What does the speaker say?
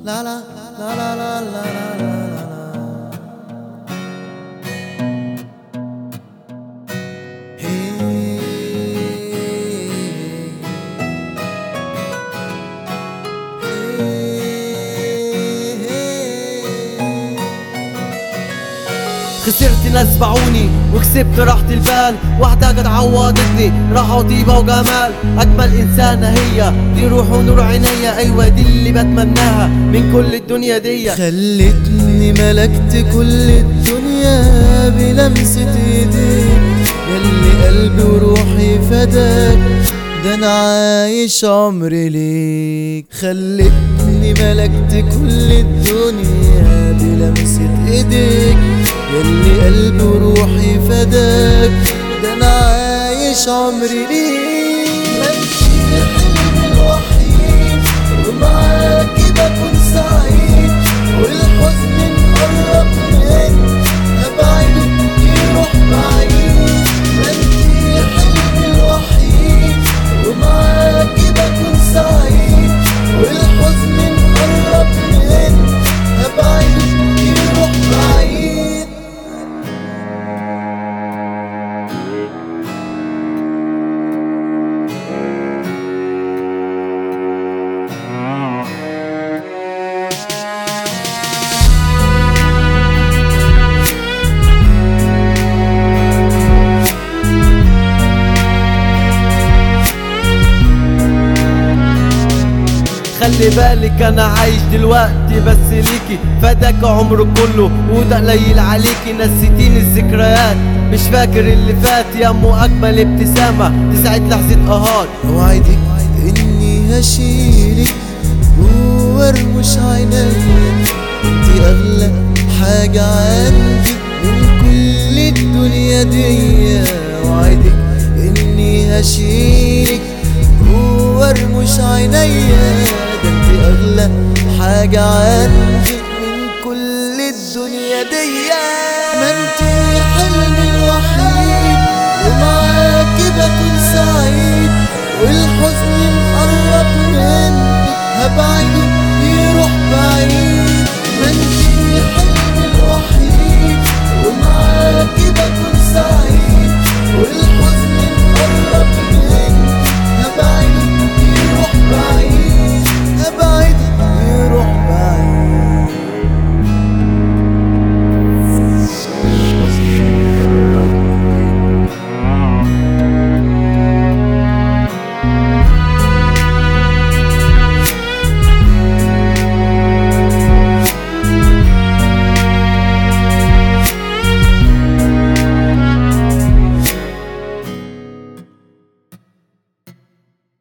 لا لا لا لا لا لا لا لا لا خسرت ناس باعوني وكسبت راحة البال واحدة جت عوضتني راحة وطيبة وجمال أجمل إنسانة هي دي روح ونور عينيا أيوة دي اللي بتمناها من كل الدنيا دي خلتني ملكت كل الدنيا بلمسة ايديك ياللي قلبي وروحي فداك ده انا عايش عمري ليك خلتني ملكت كل الدنيا بلمسة ايديك ياللي قلبي وروحي فداك ده انا عايش عمري ليك ماشي حلمي الوحيد ومعاكي بكون سعيد والحزن مقرب مني ابعد يروح بعيد ما انتي حلمي الوحيد ومعاكي بكون سعيد والحزن مقرب مني ابعد يروح بعيد خلي بالك انا عايش دلوقتي بس ليكي فداك عمره كله وده قليل عليكي نسيتيني الذكريات مش فاكر اللي فات يا ام اجمل ابتسامه تسعد لحظه قهار اوعدك اني هشيلك جوا رموش عينيا انتي اغلى حاجة عندي من كل الدنيا دي اوعدك اني هشيلك جوا رموش عينيا ده انتي اغلى حاجة عندي من كل الدنيا دي